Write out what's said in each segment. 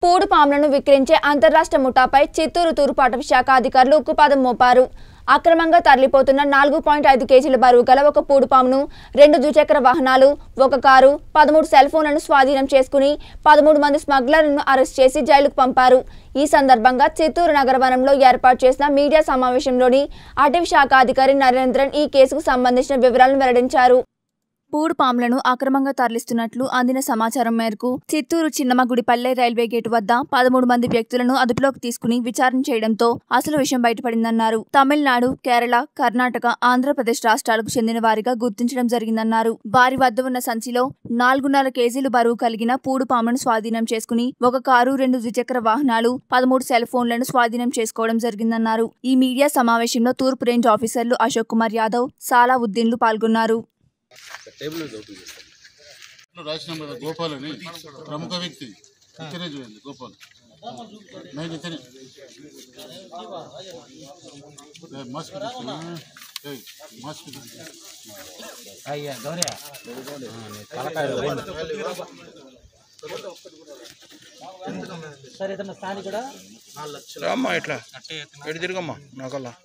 పూడు పాములను విక్రయించే అంతర్రాష్ట్ర ముఠాపై చిత్తూరు తూర్పాట శాఖ అధికారులు ఉక్కుపాదం మోపారు అక్రమంగా తరలిపోతున్న నాలుగు పాయింట్ ఐదు కేజీల బరువు గల ఒక పూడు పామును రెండు ద్విచక్ర వాహనాలు ఒక కారు పదమూడు సెల్ ఫోన్లను స్వాధీనం చేసుకుని పదమూడు మంది స్మగ్లర్లను అరెస్ట్ చేసి జైలుకు పంపారు ఈ సందర్భంగా చిత్తూరు నగర వనంలో ఏర్పాటు చేసిన మీడియా సమావేశంలోని అటవీ శాఖ అధికారి నరేంద్రన్ ఈ కేసుకు సంబంధించిన వివరాలను వెల్లడించారు పూడు పాములను అక్రమంగా తరలిస్తున్నట్లు అందిన సమాచారం మేరకు చిత్తూరు చిన్నమగుడిపల్లె రైల్వే గేటు వద్ద పదమూడు మంది వ్యక్తులను అదుపులోకి తీసుకుని విచారణ చేయడంతో అసలు విషయం బయటపడిందన్నారు తమిళనాడు కేరళ కర్ణాటక ఆంధ్రప్రదేశ్ రాష్ట్రాలకు చెందిన వారిగా గుర్తించడం జరిగిందన్నారు వారి వద్ద ఉన్న సంచిలో నాలుగున్నర కేజీలు బరువు కలిగిన పూడు పామును స్వాధీనం చేసుకుని ఒక కారు రెండు ద్విచక్ర వాహనాలు పదమూడు సెల్ ఫోన్లను స్వాధీనం చేసుకోవడం జరిగిందన్నారు ఈ మీడియా సమావేశంలో తూర్పు రేంజ్ ఆఫీసర్లు అశోక్ కుమార్ యాదవ్ సాలా ఉద్దీన్లు పాల్గొన్నారు టేబుల్ మీద ఓపెన్ చేస్తాను లో రాసినాం కదా గోపాల్ అని ప్రముఖ వ్యక్తి ఇతనే చూడండి గోపాల్ నైన్ ఇతనే ఏ, మాస్క్ తీసుకున్నా ఏయ్, మాస్క్ తీసుకున్నా అయ్యా గౌరయ్య తలకాయలు సరే ఇతను స్థాని కూడా రామ్మా ఇట్లా ఎటు తిరగమ్మా నాకల్లా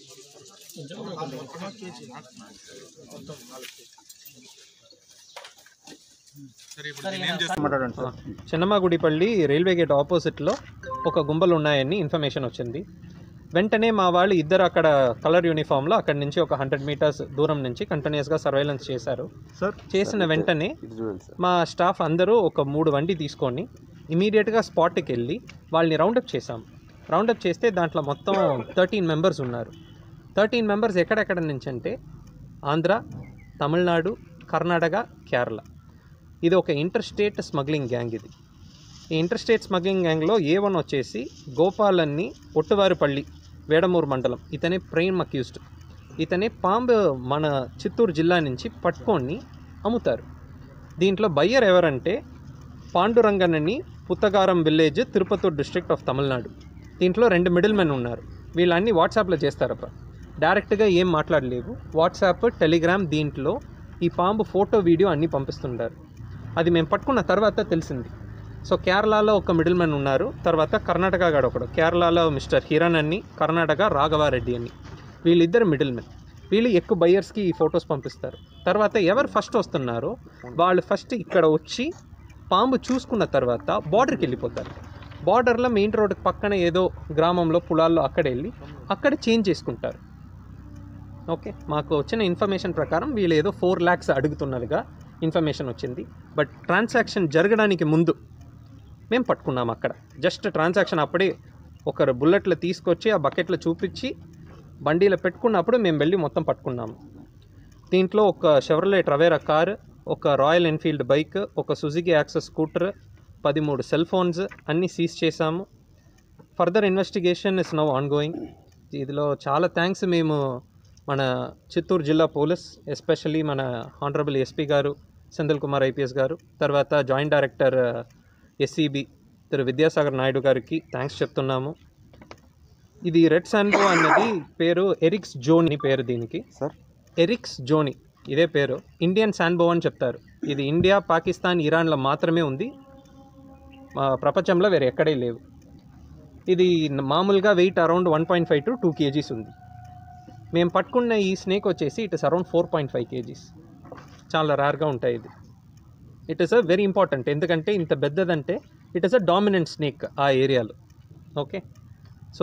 చిన్నమాగుడిపల్లి రైల్వే గేట్ ఆపోజిట్లో ఒక గుంపలు ఉన్నాయని ఇన్ఫర్మేషన్ వచ్చింది వెంటనే మా వాళ్ళు ఇద్దరు అక్కడ కలర్ యూనిఫామ్లో అక్కడి నుంచి ఒక హండ్రెడ్ మీటర్స్ దూరం నుంచి కంటిన్యూస్గా సర్వేలెన్స్ చేశారు సార్ చేసిన వెంటనే మా స్టాఫ్ అందరూ ఒక మూడు వండి తీసుకొని ఇమీడియట్గా స్పాట్కి వెళ్ళి వాళ్ళని రౌండప్ చేశాం రౌండప్ చేస్తే దాంట్లో మొత్తం థర్టీన్ మెంబర్స్ ఉన్నారు థర్టీన్ మెంబర్స్ ఎక్కడెక్కడ నుంచి అంటే ఆంధ్ర తమిళనాడు కర్ణాటక కేరళ ఇది ఒక ఇంటర్ స్టేట్ స్మగ్లింగ్ గ్యాంగ్ ఇది ఈ ఇంటర్ స్టేట్ స్మగ్లింగ్ గ్యాంగ్లో ఏ వన్ వచ్చేసి గోపాలన్ని ఒట్టువారిపల్లి వేడమూరు మండలం ఇతనే ప్రైమ్ అక్యూజ్డ్ ఇతనే పాంబ్ మన చిత్తూరు జిల్లా నుంచి పట్టుకొని అమ్ముతారు దీంట్లో బయ్యర్ ఎవరంటే పాండురంగనని Puthagaram village Tirupathur district of Tamil Nadu దీంట్లో రెండు మిడిల్ మెన్ ఉన్నారు వీళ్ళన్నీ వాట్సాప్లో చేస్తారప్ప డైరెక్ట్గా ఏం మాట్లాడలేవు వాట్సాప్ టెలిగ్రామ్ దీంట్లో ఈ పాంబు ఫోటో వీడియో అన్నీ పంపిస్తుంటారు అది మేము పట్టుకున్న తర్వాత తెలిసింది సో కేరళలో ఒక మిడిల్ మ్యాన్ ఉన్నారు తర్వాత కర్ణాటక గాడు ఒకడు కేరళలో మిస్టర్ హిరణ్ అని కర్ణాటక రాఘవారెడ్డి అని వీళ్ళిద్దరు మిడిల్ మెన్ వీళ్ళు ఎక్కువ బయ్యర్స్కి ఈ ఫొటోస్ పంపిస్తారు తర్వాత ఎవరు ఫస్ట్ వస్తున్నారో వాళ్ళు ఫస్ట్ ఇక్కడ వచ్చి పాంబు చూసుకున్న తర్వాత బార్డర్కి వెళ్ళిపోతారు బార్డర్లో మెయిన్ రోడ్కి పక్కన ఏదో గ్రామంలో పొలాల్లో అక్కడ వెళ్ళి అక్కడ చేంజ్ చేసుకుంటారు ఓకే మాకు వచ్చిన ఇన్ఫర్మేషన్ ప్రకారం వీళ్ళు ఏదో ఫోర్ ల్యాక్స్ అడుగుతున్నదిగా ఇన్ఫర్మేషన్ వచ్చింది బట్ ట్రాన్సాక్షన్ జరగడానికి ముందు మేము పట్టుకున్నాం అక్కడ జస్ట్ ట్రాన్సాక్షన్ అప్పుడే ఒకరు బుల్లెట్లు తీసుకొచ్చి ఆ బకెట్లో చూపించి బండిలో పెట్టుకున్నప్పుడు మేము వెళ్ళి మొత్తం పట్టుకున్నాము దీంట్లో ఒక షెవర్లే ట్రవేరా కార్ ఒక రాయల్ ఎన్ఫీల్డ్ బైక్ ఒక సుజుకి యాక్సెస్ స్కూటర్ పదిమూడు సెల్ ఫోన్స్ అన్నీ సీజ్ చేశాము further investigation is now on going ఇదిలో చాలా థ్యాంక్స్ మేము మన చిత్తూరు జిల్లా పోలీస్ ఎస్పెషల్లీ మన honourable SP garu Senthil Kumar IPS garu తర్వాత joint director SCB Thiru Vidyasagar Naidu గారికి థ్యాంక్స్ చెప్తున్నాము ఇది రెడ్ శాండో అన్నది పేరు ఎరిక్స్ జోని పేరు దీనికి సార్ ఎరిక్స్ జోని ఇదే పేరు ఇండియన్ శాన్బో అని చెప్తారు ఇది ఇండియా పాకిస్తాన్ ఇరాన్లో మాత్రమే ఉంది మా ప్రపంచంలో వేరే ఎక్కడే లేవు ఇది మామూలుగా weight around one point five to two kgs ఉంది మేము పట్టుకున్న ఈ స్నేక్ వచ్చేసి it is around four point five kgs చాలా రేర్గా ఉంటాయి ఇది it is a very important ఎందుకంటే ఇంత పెద్దదంటే it is a dominant snake ఆ ఏరియాలో ఓకే సో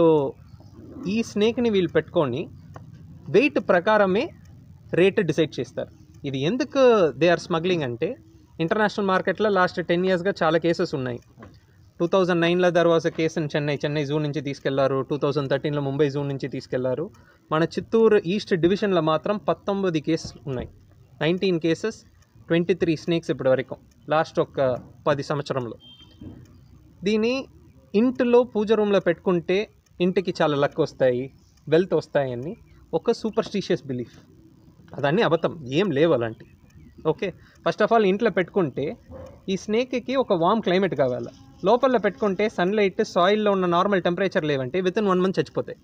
ఈ స్నేక్ని వీళ్ళు పెట్టుకొని వెయిట్ ప్రకారమే రేట్ డిసైడ్ చేస్తారు ఇది ఎందుకు దే ఆర్ స్మగ్లింగ్ అంటే ఇంటర్నేషనల్ మార్కెట్లో లాస్ట్ టెన్ ఇయర్స్గా చాలా కేసెస్ ఉన్నాయి టూ థౌజండ్ నైన్లో there was case in Chennai Chennai zoo నుంచి తీసుకెళ్లారు టూ థౌజండ్ థర్టీన్లో ముంబై జూ నుంచి తీసుకెళ్లారు మన చిత్తూరు ఈస్ట్ డివిజన్లో మాత్రం పంతొమ్మిది కేసెస్ ఉన్నాయి nineteen cases twenty three snakes ఇప్పటి వరకు లాస్ట్ ఒక పది సంవత్సరంలో దీని ఇంటిలో పూజ రూమ్లో పెట్టుకుంటే ఇంటికి చాలా లక్ వస్తాయి వెల్త్ వస్తాయని ఒక సూపర్స్టిషియస్ బిలీఫ్ అదన్నీ అబద్ధం ఏం లేవు అలాంటి ఓకే ఫస్ట్ ఆఫ్ ఆల్ ఇంట్లో పెట్టుకుంటే ఈ స్నేక్కి ఒక వామ్ క్లైమేట్ కావాలి లోపల పెట్టుకుంటే సన్లైట్ సాయిల్లో ఉన్న నార్మల్ టెంపరేచర్ లేవంటే విత్ ఇన్ వన్ మంత్ చచ్చిపోతాయి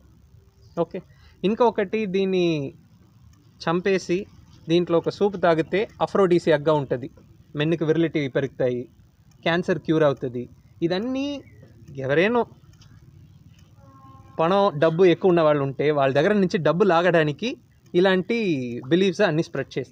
ఓకే ఇంకొకటి దీన్ని చంపేసి దీంట్లో ఒక సూప్ తాగితే అఫ్రోడీసియాక్గా ఉంటుంది మెన్నుకి విరిలిటీ పెరుగుతాయి క్యాన్సర్ క్యూర్ అవుతుంది ఇదన్నీ ఎవరైనా పణం డబ్బు ఎక్కువ ఉన్న వాళ్ళు ఉంటే వాళ్ళ దగ్గర నుంచి డబ్బు లాగడానికి ఇలాంటి బిలీఫ్స్ అన్నీ స్ప్రెడ్ చేస్తారు